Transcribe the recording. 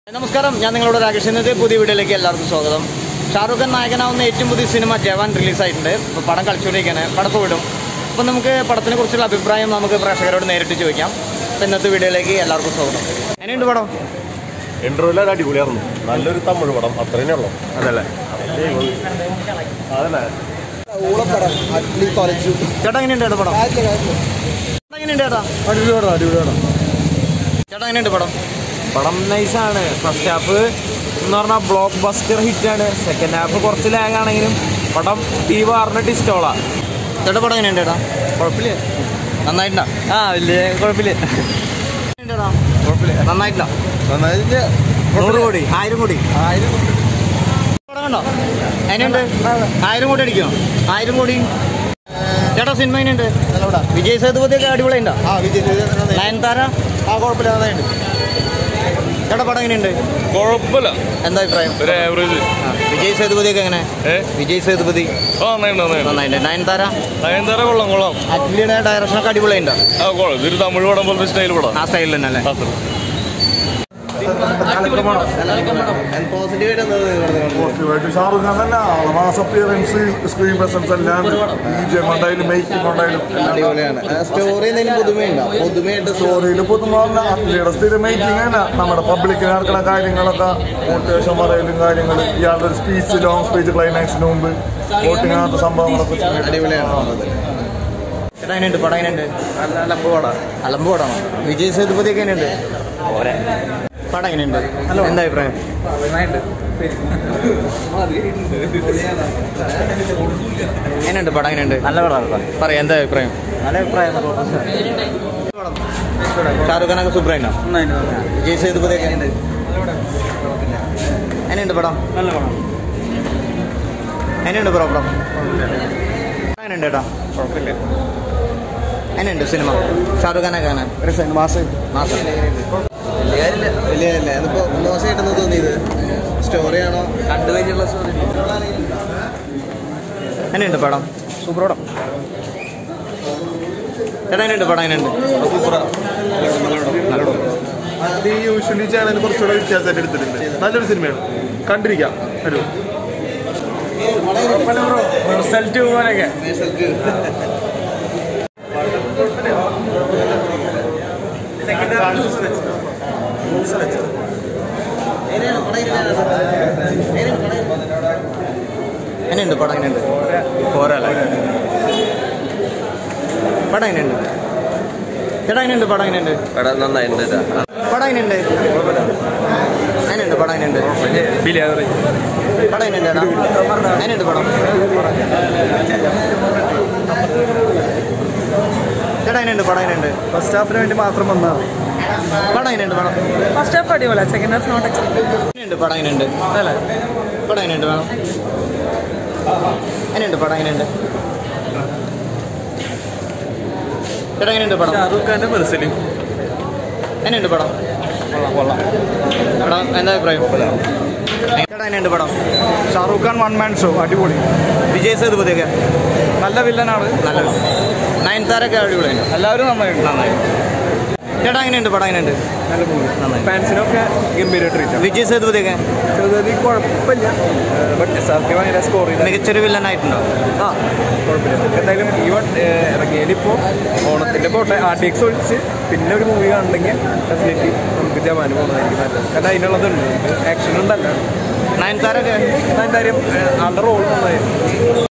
നമസ്കാരം ഞാൻ നിങ്ങളോട് രാകേഷ് ഇന്നത്തെ പുതിയ വീഡിയോയിലേക്ക് എല്ലാവർക്കും സ്വാഗതം ഷാറുഖ് ഖാൻ നായകനാവുന്ന ഏറ്റവും പുതിയ സിനിമ ജവാൻ റിലീസായിട്ടുണ്ട് അപ്പോൾ പടം കളിച്ചുകൊണ്ടിരിക്കുകയാണ് പടപ്പ് വിടും അപ്പോൾ നമുക്ക് പടത്തിനെ കുറിച്ചുള്ള അഭിപ്രായം നമുക്ക് പ്രേക്ഷകരോട് നേരിട്ട് ചോദിക്കാം അപ്പോൾ ഇന്നത്തെ വീഡിയോയിലേക്ക് എല്ലാവർക്കും സ്വാഗതം എങ്ങനെയുണ്ട് പടം ഇന്റർവ്യൂല അടിപൊളിയായിരുന്നു നല്ലൊരു തമിഴ് പടം അത്രേ ഉള്ളൂ അതല്ലേ അതല്ലേ ഊളപ്പടം അഗ്ലി കോളേജ് ചേട്ടാ എങ്ങനെയുണ്ട് ചേട്ടാ പടം ചേട്ടാ എങ്ങനെയുണ്ട് ചേട്ടാ അടിപൊളിയാണ് അടിപൊളിയാണ് ചേട്ടാ എങ്ങനെയുണ്ട് പടം പടം നൈസാണ് ഫസ്റ്റ് ഹാഫ് എന്ന് പറഞ്ഞാൽ ബ്ലോക്ക് ബസ്റ്റർ ഹിറ്റാണ് സെക്കൻഡ് ഹാഫ് കുറച്ച് ലാഗ് ആണെങ്കിലും പടം ടീ വാറിനിട്ട് ഇഷ്ടമുള്ള ചേട്ടാ പടം എങ്ങനെയുണ്ട് ചേട്ടാ കുഴപ്പമില്ല നന്നായിട്ടുണ്ടോ ആ വലിയ കുഴപ്പമില്ല ചേട്ടാ കുഴപ്പമില്ല നന്നായിട്ടുണ്ടോ നൂറ് കോടി ആയിരം കോടി പടം കണ്ടോ എങ്ങനെയുണ്ട് ആയിരം കോടി അടിക്കുമോ ആയിരം കോടി ചേട്ടാ സിനിമ എങ്ങനെയുണ്ട് വിജയ് സേതുപതി ഒക്കെ അടിപൊളിയുണ്ടോ ആ വിജയ് സേതുപതി നയൻതാര ആ കുഴപ്പമില്ല നന്നായിട്ട് ചേട്ടാ പടം എങ്ങനെയുണ്ട് കുഴപ്പമില്ല എന്താ അഭിപ്രായം ഒരു ആവറേജ് ആ, വിജയ് സേതുപതി ഒക്കെ എങ്ങനെ ഏ വിജയ് സേതുപതി ആ നന്നായിട്ട് നന്നായിട്ട് നന്നായിട്ട് നയൻതാര നയൻതാര കൊള്ളാം കൊള്ളാം അറ്റ്ലിയുടെ ഡയറക്ഷനൊക്കെ അടിപൊളിയുണ്ടോ ആ കൊള്ളാം ഇതൊരു തമിഴ് പടം പോലത്തെ സ്റ്റൈൽ പടം ആ സ്റ്റൈലിൽ തന്നെ അല്ലേ അത്ര പോസിറ്റീവായിട്ട് ഷാറുഖ് ഖാൻ തന്നെ ആള് മാസ് അപ്പിയറൻസ് സ്ക്രീൻ പ്രസൻസ് എല്ലാം ബീജം കൊണ്ടായാലും മേക്കിംഗ് കൊണ്ടായാലും അടിപൊളിയാണ് സ്റ്റോറി എന്തെങ്കിലും പുതുമയുണ്ടോ പുതുമയായിട്ട് സ്റ്റോറിയിൽ പൊതുവെ അത്ലയുടെ സ്ഥിരം മേക്കിംഗ് തന്നെ നമ്മുടെ പബ്ലിക്കിൽ നടക്കുന്ന കാര്യങ്ങളൊക്കെ മോട്ടിവേഷൻ പറയലും കാര്യങ്ങൾ ഇയാളുടെ ഒരു സ്പീച്ച് ലോങ് സ്പീച്ച് ക്ലൈമാക്സിന് മുമ്പ് വോട്ടിംഗ് അങ്ങനത്തെ സംഭവങ്ങളൊക്കെ അടിപൊളിയാണ് ചേട്ടാ എങ്ങനെയുണ്ട് പടം എങ്ങനെയുണ്ട് അലമ്പ് പടമാണോ വിജയ് സേതുപതി ഒക്കെ എങ്ങനെയുണ്ട് പടം എങ്ങനെയുണ്ട് എന്താ അഭിപ്രായം എങ്ങനെയുണ്ട് പടം എങ്ങനെയുണ്ട് നല്ല പടമാണ് പറയാം എന്താ അഭിപ്രായം നല്ല അഭിപ്രായം ഷാറുഖ് ഖാനൊക്കെ സൂപ്പറായിട്ടോ വിജയ് സേതുപതി ഒക്കെ എങ്ങനെയുണ്ട് എങ്ങനെയുണ്ട് പടം നല്ല പടം എങ്ങനെയുണ്ട് ബ്രോ പടം എങ്ങനെയുണ്ട് ചേട്ടാ എങ്ങനെയുണ്ട് സിനിമ ഷാറുഖ് ഖാനൊക്കെ എങ്ങനെ മാസം മാസം വലിയ കാര്യമില്ല വലിയ കാര്യമില്ല അതിപ്പോ മോശമായിട്ടെന്ന് തോന്നിയത് സ്റ്റോറിയാണോ കണ്ടു കഴിഞ്ഞുള്ള സ്റ്റോറി എങ്ങനെയുണ്ട് പടം സൂപ്പർ പടം ചേട്ടാ എങ്ങനെയുണ്ട് പടം എങ്ങനെയുണ്ട് നല്ല പടം അത് ഈ യൂഷ്വലി ചാനൽ കുറച്ചുകൂടെ വ്യത്യാസമായിട്ട് എടുത്തിട്ടുണ്ട് നല്ലൊരു സിനിമയാണ് കണ്ടിരിക്കാം ഒരു റിസൾട്ട് പോലെയൊക്കെ എങ്ങനെയുണ്ട് പടം എങ്ങനെയുണ്ട് പോരല്ലേ പടം എങ്ങനെയുണ്ട് ചേട്ടാ എങ്ങനെയുണ്ട് പടം എങ്ങനെയുണ്ട് പടം നന്നായിട്ടുണ്ട് പടം എങ്ങനെയുണ്ട് എങ്ങനെയുണ്ട് പടം എങ്ങനെയുണ്ട് പടം എങ്ങനെയുണ്ട് ചേട്ടാ എങ്ങനെയുണ്ട് പടം ചേട്ടാ എങ്ങനെയുണ്ട് പടം എങ്ങനെയുണ്ട് ഫസ്റ്റ് ഹാഫിന് വേണ്ടി മാത്രം വന്നാൽ പടം എങ്ങനെയുണ്ട് പടം ഫസ്റ്റ് ഹാഫ് അടിപൊളി സെക്കൻഡ് ഹാഫ് നോട്ട് എക്സ്പെക്ടഡ് എങ്ങനെയുണ്ട് പടം എങ്ങനെയുണ്ട് പടം എങ്ങനെയുണ്ട് വേണം എങ്ങനെയുണ്ട് പടം എങ്ങനെയുണ്ട് ചേട്ടാ എങ്ങനെയുണ്ട് പടം ഷാറൂഖ് ഖാന്റെ മെർസലും എങ്ങനെയുണ്ട് പടം പടം എന്താ അഭിപ്രായം ചേട്ടാ എങ്ങനെയുണ്ട് പടം Shahrukh Khan one man show അടിപൊളി വിജയ് സേതുപതിയൊക്കെ നല്ല വില്ലനാണ് നല്ല നയൻതാരൊക്കെ അടിപൊളിയുണ്ട് എല്ലാവരും നന്നായിട്ട് നന്നായി ചേട്ടാ എങ്ങനെയുണ്ട് പടം എങ്ങനെയുണ്ട് നന്നായി ഫാൻസിനൊക്കെ ഗംഭീര ട്രീറ്റ് വിജയ് സേതുപതിയൊക്കെ ചെറുതീ കുഴപ്പമില്ല ബട്ട് എസ് ആർ കെ ഭയങ്കര സ്കോർ ചെയ്ത മികച്ചൊരു വില്ലനായിട്ടുണ്ടോ ആ കുഴപ്പമില്ല എന്തായാലും ഈ വൺ ഇറങ്ങിയതിലിപ്പോൾ ഓണത്തിൻ്റെ പോട്ടെ ആർ ഡി എക്സ് ഒഴിച്ച് പിന്നെ ഒരു മൂവി കാണണമെങ്കിൽ ഡെഫിനറ്റ്ലി നമുക്ക് ജവാന് പോകുന്നതായിരിക്കും നല്ലത് കാരണം അതിനുള്ളതുണ്ട് ആക്ഷൻ ഉണ്ടല്ലോ നയൻതാരൊക്കെ എന്തായാലും ആളുടെ റോൾ നന്നായിരുന്നു